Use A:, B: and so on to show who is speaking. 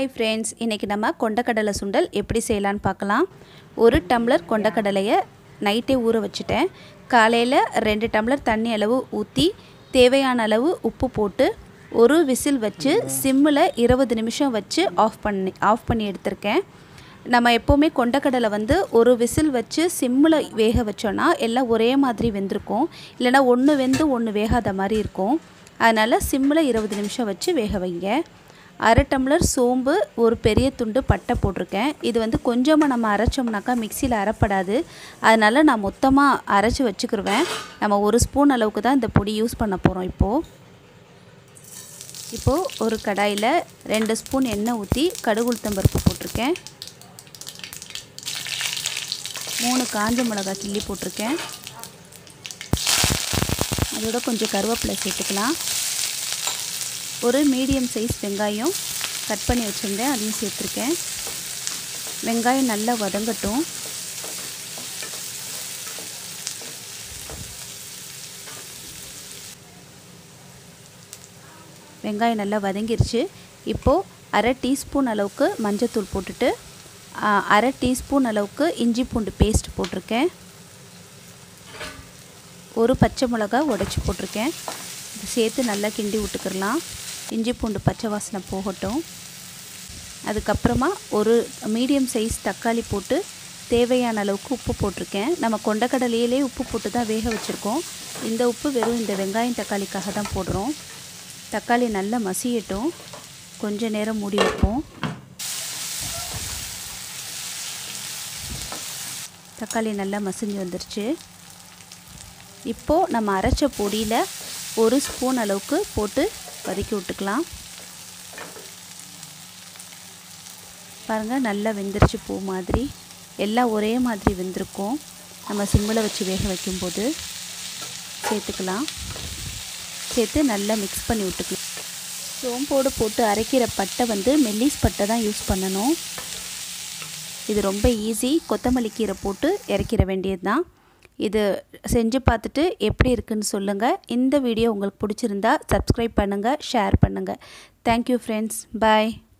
A: hi friends இன்றைக்கி நம்ம கொண்டக்கடலை சுண்டல் எப்படி செய்யலான்னு பார்க்கலாம் ஒரு டம்ளர் கொண்டக்கடலையை நைட்டே ஊற வச்சுட்டேன் காலையில் ரெண்டு டம்ளர் தண்ணி அளவு ஊற்றி தேவையான அளவு உப்பு போட்டு ஒரு விசில் வச்சு சிம்மில் இருபது நிமிஷம் வச்சு ஆஃப் பண்ணி ஆஃப் பண்ணி எடுத்திருக்கேன் நம்ம எப்போவுமே கொண்டக்கடலை வந்து ஒரு விசில் வச்சு சிம்மில் வேக வச்சோன்னா எல்லாம் ஒரே மாதிரி வெந்திருக்கும் இல்லைனா ஒன்று வெந்து ஒன்று வேகாத மாதிரி இருக்கும் அதனால் சிம்மில் இருபது நிமிஷம் வச்சு வேக வைங்க அரை டம்ளர் சோம்பு ஒரு பெரிய துண்டு பட்டை போட்டிருக்கேன் இது வந்து கொஞ்சமாக நம்ம அரைச்சோம்னாக்கா மிக்சியில் அரைப்படாது அதனால் நான் மொத்தமாக அரைச்சி வச்சுக்கிருவேன் நம்ம ஒரு ஸ்பூன் அளவுக்கு தான் இந்த பொடி யூஸ் பண்ண போகிறோம் இப்போது இப்போது ஒரு கடாயில் ரெண்டு ஸ்பூன் எண்ணெய் ஊற்றி கடுகுளுத்தம்பருப்பு போட்டிருக்கேன் மூணு காஞ்ச மிளகாய் கிள்ளி போட்டிருக்கேன் அதோட கொஞ்சம் கருவேப்பிலை சேர்த்துக்கலாம் ஒரு மீடியம் சைஸ் வெங்காயம் கட் பண்ணி வச்சுருந்தேன் அதையும் சேர்த்துருக்கேன் வெங்காயம் நல்லா வதங்கட்டும் வெங்காயம் நல்லா வதங்கிருச்சு இப்போது அரை டீஸ்பூன் அளவுக்கு மஞ்சத்தூள் போட்டுட்டு அரை டீஸ்பூன் அளவுக்கு இஞ்சி பூண்டு பேஸ்ட் போட்டிருக்கேன் ஒரு பச்சை மிளகா உடச்சி போட்டிருக்கேன் இது சேர்த்து நல்லா கிண்டி விட்டுக்கிடலாம் இஞ்சி பூண்டு பச்சை வாசனை போகட்டும் அதுக்கப்புறமா ஒரு மீடியம் சைஸ் தக்காளி போட்டு தேவையான அளவுக்கு உப்பு போட்டிருக்கேன் நம்ம கொண்டக்கடலையிலே உப்பு போட்டு தான் வேக வச்சுருக்கோம் இந்த உப்பு வெறும் இந்த வெங்காயம் தக்காளிக்காக தான் போடுறோம் தக்காளி நல்லா மசியட்டும் கொஞ்ச நேரம் மூடி வைப்போம் தக்காளி நல்லா மசிஞ்சு வந்துருச்சு இப்போது நம்ம அரைச்ச பொடியில் ஒரு ஸ்பூன் அளவுக்கு போட்டு வதக்கி விட்டுக்கலாம் பாருங்கள் நல்லா வெந்துருச்சு பூ மாதிரி எல்லாம் ஒரே மாதிரி வெந்திருக்கும் நம்ம சிம்மில் வச்சு வேக வைக்கும்போது சேர்த்துக்கலாம் சேர்த்து நல்லா மிக்ஸ் பண்ணி விட்டுக்கலாம் சோம்போடு போட்டு அரைக்கிற பட்டை வந்து மெல்லிஸ் பட்டை தான் யூஸ் பண்ணணும் இது ரொம்ப ஈஸி கொத்தமல்லி கீரை போட்டு இறக்கிற வேண்டியது தான் இது செஞ்சு பார்த்துட்டு எப்படி இருக்குன்னு சொல்லுங்கள் இந்த வீடியோ உங்களுக்கு பிடிச்சிருந்தா சப்ஸ்கிரைப் பண்ணுங்கள் ஷேர் பண்ணுங்கள் தேங்க்யூ ஃப்ரெண்ட்ஸ் பாய்